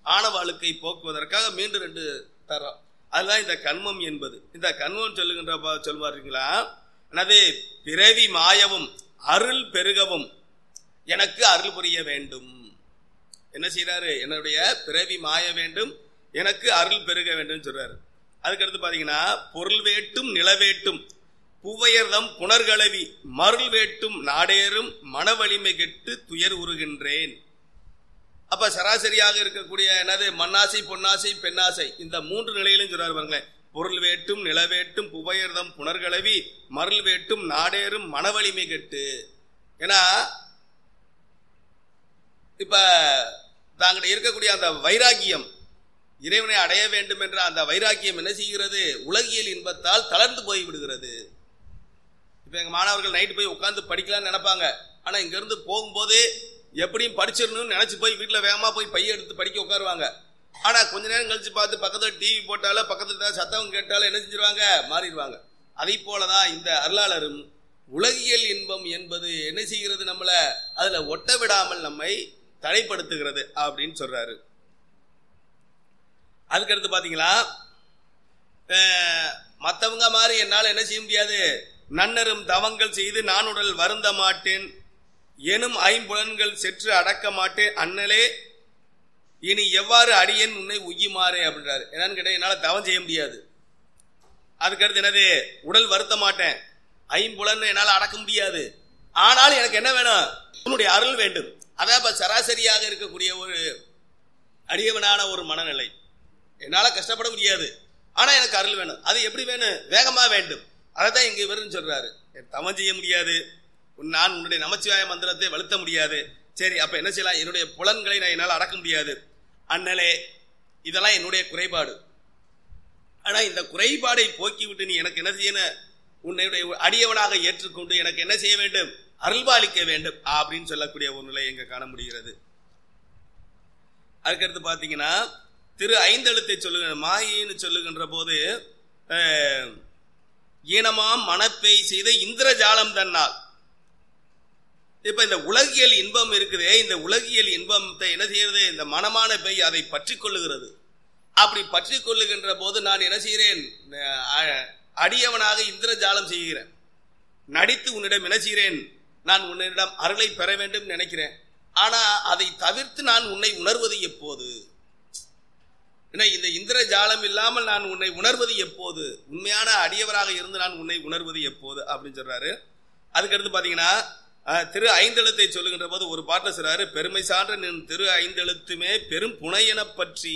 ஆணவ அழுக்கை போக்குவதற்காக மீண்டும் ரெண்டு தரம் அதுதான் இந்த கண்மம் என்பது இந்த கண்மம் சொல்லுகின்ற ப- சொல்வார்களா எனது பிறவி மாயவும் அருள் பெருகவும் எனக்கு அருள் புரிய வேண்டும் என்ன செய்யறாரு என்னுடைய பிறவி மாய வேண்டும் எனக்கு அருள் பெருக வேண்டும் சொல்றாரு அதுக்கடுத்து பாத்தீங்கன்னா பொருள் வேட்டும் நிலவேட்டும் புவையர்தம் புனர்கலவி மருள் வேட்டும் நாடேறும் மனவலிமை கெட்டு துயர் உருகின்றேன் அப்ப சராசரியாக இருக்கக்கூடிய என்னது மண்ணாசை பொன்னாசை பெண்ணாசை இந்த மூன்று நிலையிலும் சொல்றாரு பாருங்களேன் பொருள் வேட்டும் நிலவேட்டும் புவையர்தம் புனர்கலவி மருள் வேட்டும் நாடேறும் மனவலிமை கெட்டு ஏன்னா இப்ப தாங்கிட்ட இருக்கக்கூடிய அந்த வைராக்கியம் இறைவனை அடைய வேண்டும் என்ற அந்த வைராக்கியம் என்ன செய்கிறது உலகியல் இன்பத்தால் தளர்ந்து போய் விடுகிறது இப்ப எங்க மாணவர்கள் நைட்டு போய் உட்கார்ந்து படிக்கலாம்னு நினைப்பாங்க ஆனா இங்க இருந்து போகும்போது எப்படியும் படிச்சிடணும்னு நினைச்சு போய் வீட்டுல வேகமா போய் பைய எடுத்து படிக்க உட்காருவாங்க ஆனா கொஞ்ச நேரம் கழிச்சு பார்த்து பக்கத்துல டிவி போட்டாலும் பக்கத்துல ஏதாவது சத்தம் கேட்டாலும் என்ன செஞ்சிருவாங்க மாறிடுவாங்க அதை போலதான் இந்த அருளாளரும் உலகியல் இன்பம் என்பது என்ன செய்கிறது நம்மள அதுல ஒட்ட விடாமல் நம்மை தடைப்படுத்துகிறது அப்படின்னு சொல்றாரு அதுக்கடுத்து பாத்தீங்களா அஹ், மத்தவங்க மாதிரி என்னால் என்ன செய்ய முடியாது நன்னரும் தவங்கள் செய்து நான் உடல் வருந்த மாட்டேன் எனும் ஐம்புலன்கள் செற்று அடக்க மாட்டேன் அண்ணலே இனி எவ்வாறு அடியேன் உன்னை உய்யுமாறே அப்படின்றாரு என்னன்னு கேட்டா என்னால தவம் செய்ய முடியாது அதுக்கடுத்து என்னது உடல் வருத்த மாட்டேன் ஐம்புலன் என்னால அடக்க முடியாது ஆனாலும் எனக்கு என்ன வேணும் உன்னுடைய அருள் வேண்டும் அதான் இப்ப சராசரியாக இருக்கக்கூடிய ஒரு அடியவனான ஒரு மனநிலை என்னால கஷ்டப்பட முடியாது ஆனா எனக்கு அருள் வேணும் அது எப்படி வேணும் வேகமா வேண்டும் அதைத்தான் இங்க இவருன்னு சொல்றாரு என் தவம் செய்ய முடியாது உன் நான் உன்னுடைய நமச்சிவாய மந்திரத்தை வலுத்த முடியாது சரி அப்ப என்ன செய்யலாம் என்னுடைய புலன்களை நான் என்னால் அடக்க முடியாது அண்ணலே இதெல்லாம் என்னுடைய குறைபாடு ஆனா இந்த குறைபாடை போக்கிவிட்டு நீ எனக்கு என்ன செய்யணும் உன்னுடைய அடியவனாக ஏற்றுக்கொண்டு எனக்கு என்ன செய்ய வேண்டும் அருள்பாலிக்க வேண்டும் அப்படின்னு சொல்லக்கூடிய ஒரு நிலை எங்க காண முடிகிறது அதுக்கடுத்து பாத்தீங்கன்னா திரு ஐந்தெழுத்தை சொல்லுங்க மாயின்னு சொல்லுகின்ற போது அஹ், ஈனமாம் மனப்பேய் செய்த இந்திரஜாலம் தன்னால் இப்ப இந்த உலகியல் இன்பம் இருக்குதே இந்த உலகியல் இன்பத்தை என்ன செய்யறது இந்த மனமான பேய் அதை பற்றி கொள்ளுகிறது அப்படி பற்றி கொள்ளுகின்ற போது நான் என்ன செய்கிறேன் அஹ், அடியவனாக இந்திரஜாலம் செய்கிறேன் நடித்து உன்னிடம் என்ன செய்கிறேன் நான் உன்னிடம் அருளை பெற வேண்டும் நினைக்கிறேன் ஆனா அதை தவிர்த்து நான் உன்னை உணர்வது எப்போது ஏன்னா இந்த இந்திரஜாலம் இல்லாமல் நான் உன்னை உணர்வது எப்போது உண்மையான அடியவராக இருந்து நான் உன்னை உணர்வது எப்போது அப்படின்னு சொல்றாரு அதுக்கடுத்து பாத்தீங்கன்னா அஹ், திரு ஐந்தெழுத்தை சொல்லுகின்ற போது ஒரு பாட்டை சொல்றாரு பெருமை சான்ற நின் திரு ஐந்தெழுத்துமே பெரும் புனையென பற்றி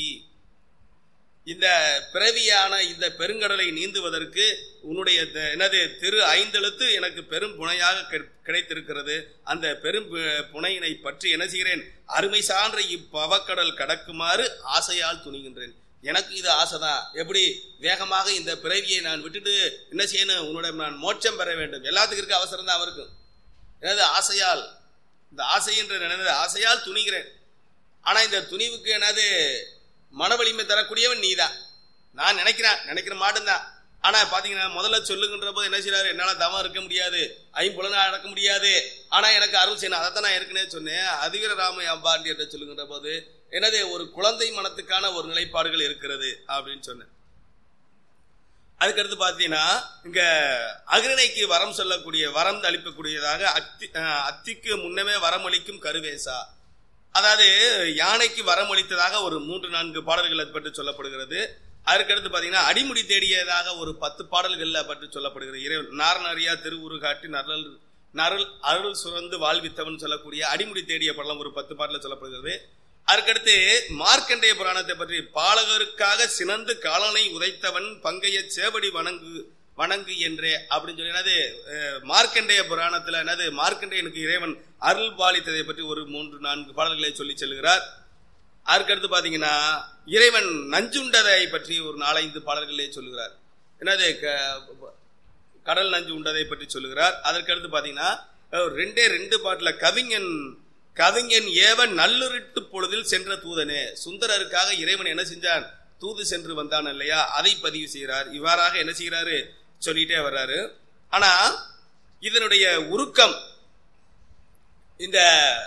இந்த பிறவியான இந்த பெருங்கடலை நீந்துவதற்கு உன்னுடைய த- என்னது திரு ஐந்தெழுத்து எனக்கு பெரும் புனையாக கிடை- கிடைத்திருக்கிறது அந்த பெரும் பு- புனையினை பற்றி என்ன செய்கிறேன் அருமை சான்ற இப்பவக்கடல் கடக்குமாறு ஆசையால் துணிகின்றேன் எனக்கு இது ஆசைதான் எப்படி வேகமாக இந்த பிறவியை நான் விட்டுட்டு என்ன செய்யணும் உன்னுடைய நான் மோட்சம் பெற வேண்டும் எல்லாத்துக்கும் இருக்க அவசரம் தான் அவருக்கும் எனது ஆசையால் இந்த ஆசைன்ற எனது ஆசையால் துணிகிறேன் ஆனா இந்த துணிவுக்கு என்னது மன வலிமை தரக்கூடியவன் நீதான் நான் நினைக்கிறேன் நினைக்கிற மாட்டேன்தான் ஆனா பாத்தீங்கன்னா முதல்ல சொல்லுகின்ற போது என்ன செய்யறாரு என்னால தவம் இருக்க முடியாது ஐம்புலனா அடக்க முடியாது ஆனா எனக்கு அருள் செய்யணும் அதைத்தான் நான் ஏற்கனவே சொன்னேன் அதிவீர ராம அம்பாண்டி என்று சொல்லுகின்ற போது என்னது ஒரு குழந்தை மனத்துக்கான ஒரு நிலைப்பாடுகள் இருக்கிறது அப்படின்னு சொன்னேன் அதுக்கடுத்து பார்த்தீங்கன்னா இங்க அகிரணைக்கு வரம் சொல்லக்கூடிய வரம் அளிக்கக்கூடியதாக அத்தி அஹ், அத்திக்கு முன்னமே வரமளிக்கும் கருவேசா அதாவது யானைக்கு வரமளித்ததாக ஒரு மூன்று நான்கு பாடல்களை பற்றி சொல்லப்படுகிறது அதற்கடுத்து பார்த்தீங்கன்னா அடிமுடி தேடியதாக ஒரு பத்து பாடல்கள்ல பற்றி சொல்லப்படுகிறது இறை நாரணறியா திருவுரு காட்டி நரல் நருள் அருள் சுரந்து வாழ்வித்தவன் சொல்லக்கூடிய அடிமுடி தேடிய படலம் ஒரு பத்து பாடல சொல்லப்படுகிறது அதற்கடுத்து மார்க்கண்டேய புராணத்தை பற்றி பாலகருக்காக சினந்து காலனை உதைத்தவன் பங்கைய சேவடி வணங்கு வணங்கு என்றே அப்படின்னு சொல்லி என்னது அஹ், மார்க்கண்டேய புராணத்துல என்னது மார்க்கண்டேயனுக்கு இறைவன் அருள் பாலித்ததை பற்றி ஒரு மூன்று நான்கு பாடல்களை சொல்லி செல்கிறார் அதற்கடுத்து பாத்தீங்கன்னா இறைவன் நஞ்சுண்டதை பற்றி ஒரு நாலஞ்சு பாடல்களே சொல்லுகிறார் என்னது க- கடல் நஞ்சு உண்டதை பற்றி சொல்லுகிறார் அதற்கடுத்து பாத்தீங்கன்னா அஹ், ரெண்டே ரெண்டு பாட்டுல கவிஞன் கவிஞன் ஏவன் நல்லுருட்டு பொழுதில் சென்ற தூதனே சுந்தரருக்காக இறைவன் என்ன செஞ்சான் தூது சென்று வந்தான் இல்லையா அதை பதிவு செய்கிறார் இவ்வாறாக என்ன செய்கிறாரு சொல்லிட்டே வர்றாரு ஆனா இதனுடைய உருக்கம் இந்த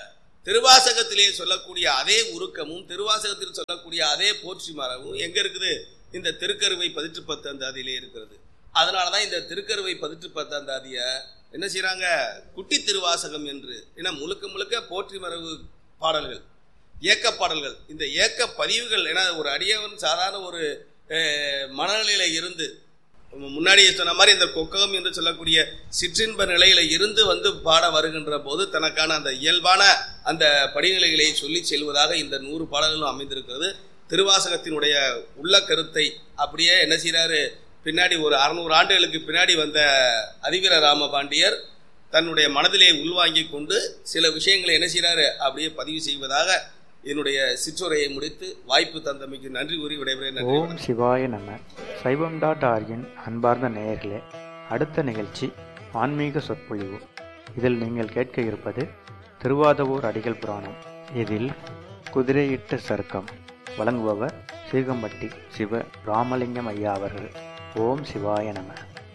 திருவாசகத்திலே சொல்லக்கூடிய அதே உருக்கமும் திருவாசகத்தில் சொல்லக்கூடிய அதே போற்றி மரமும் எங்க இருக்குது இந்த திருக்கருவை பதிற்று பத்தந்தாதியிலே இருக்கிறது அதனாலதான் இந்த திருக்கருவை பதிற்று பத்தந்தாதிய என்ன செய்றாங்க குட்டி திருவாசகம் என்று ஏன்னா முழுக்க முழுக்க போற்றி மரபு பாடல்கள் ஏக்க பாடல்கள் இந்த ஏக்க பதிவுகள் ஏன்னா ஒரு அடியவன் சாதாரண ஒரு அஹ், மனநிலையில இருந்து முன்னாடியே சொன்ன மாதிரி இந்த கொக்ககம் என்று சொல்லக்கூடிய சிற்றின்ப நிலையில இருந்து வந்து பாட வருகின்ற போது தனக்கான அந்த இயல்பான அந்த படிநிலைகளை சொல்லி செல்வதாக இந்த நூறு பாடல்களும் அமைந்திருக்கிறது திருவாசகத்தினுடைய உள்ள கருத்தை அப்படியே என்ன செய்றாரு பின்னாடி ஒரு அறுநூறு ஆண்டுகளுக்கு பின்னாடி வந்த அதிவீர ராமபாண்டியர் தன்னுடைய மனதிலே உள்வாங்கி கொண்டு சில விஷயங்களை என்ன செய்றாரு அப்படியே பதிவு செய்வதாக என்னுடைய சிற்றுரையை முடித்து வாய்ப்பு தந்தமைக்கு நன்றி கூறி விடைபெறுகிறேன் நன்றி ஓம் சிவாய நம சைவம் டாட் ஆர்கின் அன்பார்ந்த நேயர்களே அடுத்த நிகழ்ச்சி ஆன்மீக சொற்பொழிவு இதில் நீங்கள் கேட்க இருப்பது திருவாதவூர் அடிகள் புராணம் இதில் குதிரையிட்ட சருக்கம் வழங்குபவர் சீகம்பட்டி சிவ ராமலிங்கம் ஐயா அவர்கள் ஓம் சிவாய நம